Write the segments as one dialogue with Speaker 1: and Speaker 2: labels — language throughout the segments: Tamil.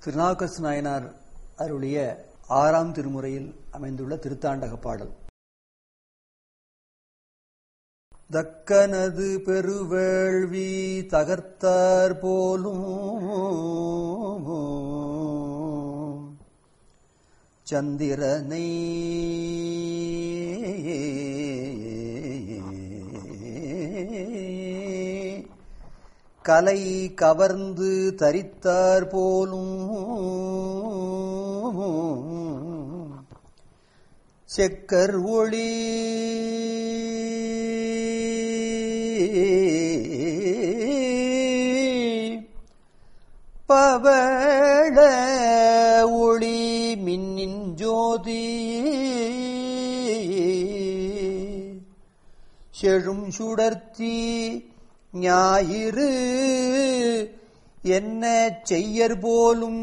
Speaker 1: திருநாவுக்கரசு நாயனார் அருளிய ஆறாம் திருமுறையில் அமைந்துள்ள திருத்தாண்டக பாடல் தக்கனது பெருவேள்வி தகர்த்தார் போலும் சந்திரனை கலை கவர்ந்து தரித்தார் போலும் செக்கர் ஒளி பவள ஒளி மின்னின் ஜோதி செழும் சுடர்த்தி ஞாயிறு என்ன செய்யர் போலும்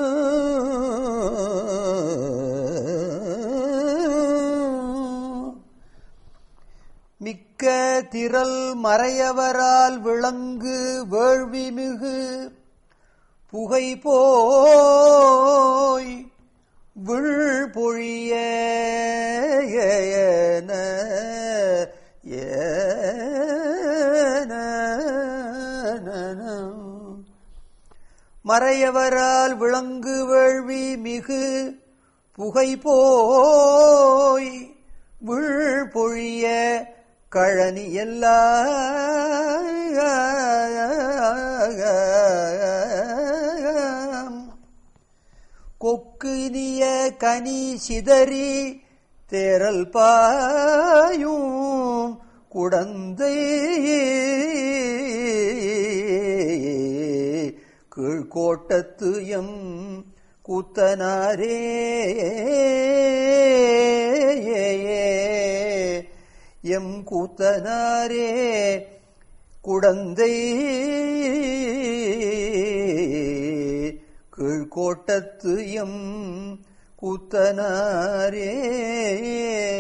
Speaker 1: மிக்க திரள் மறையவரால் விளங்கு வேள்வி மிகு புகை போய் விழ் பொழிய ஏன மறையவரால் விளங்கு வேள்வி மிகு புகை போய் விழ் பொழிய கழனி எல்லாம் கொக்கு இனிய கனி சிதறி தேரல் பாயும் குடந்தை கீழ்கோட்டத்து எம் கூத்தனாரே எம் கூத்தனாரே குடந்தை கீழ்கோட்டத்து எம் கூத்தனாரே